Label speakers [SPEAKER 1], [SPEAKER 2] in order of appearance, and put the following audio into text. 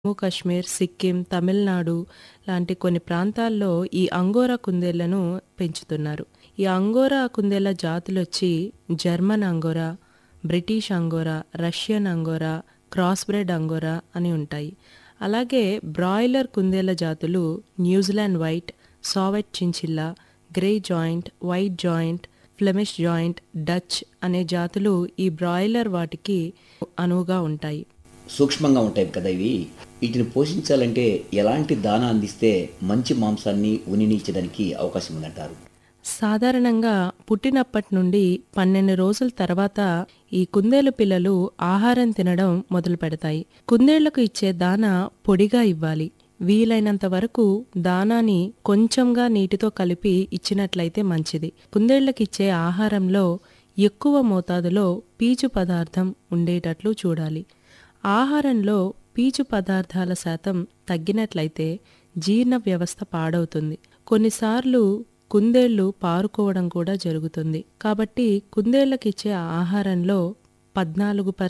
[SPEAKER 1] జమ్మూ కాశ్మీర్ సిక్కిం తమిళనాడు లాంటి కొన్ని ప్రాంతాల్లో ఈ అంగోరా కుందేళ్లను పెంచుతున్నారు ఈ అంగోరా కుందేళ్ల జాతులొచ్చి German Angora British Angora Russian Angora cross bred Angora అని ఉంటాయి అలాగే బ్రాయిలర్ కుందేళ్ల జాతులు న్యూజిలాండ్ వైట్ సావెట్ chinchilla grey giant white giant Flemish giant Dutch అనే జాతులు ఈ బ్రాయిలర్ వాటికి అనువుగా ఉంటాయి
[SPEAKER 2] సూక్ష్మంగా ఉంటాయి కదా ఇవి వీటిని పోషించాలంటే ఎలాంటి దానా అందిస్తే మంచి మాంసాన్ని ఉనిని ఇచ్చడానికి అవకాశం ఉందంటారు
[SPEAKER 1] సాధారణంగా పుట్టినప్పటి నుండి పన్నెండు రోజుల తర్వాత ఈ కుందేలు పిల్లలు ఆహారం తినడం మొదలు పెడతాయి కుందేళ్లకు ఇచ్చే దానా పొడిగా ఇవ్వాలి వీలైనంత వరకు దానాని కొంచెంగా నీటితో కలిపి ఇచ్చినట్లయితే మంచిది కుందేళ్లకిచ్చే ఆహారంలో ఎక్కువ మోతాదులో పీచు పదార్థం ఉండేటట్లు చూడాలి ఆహారంలో పీచు పదార్థాల శాతం తగ్గినట్లయితే జీర్ణ వ్యవస్థ పాడవుతుంది కొన్నిసార్లు కుందేళ్లు పారుకోవడం కూడా జరుగుతుంది కాబట్టి కుందేళ్లకిచ్చే ఆహారంలో పద్నాలుగు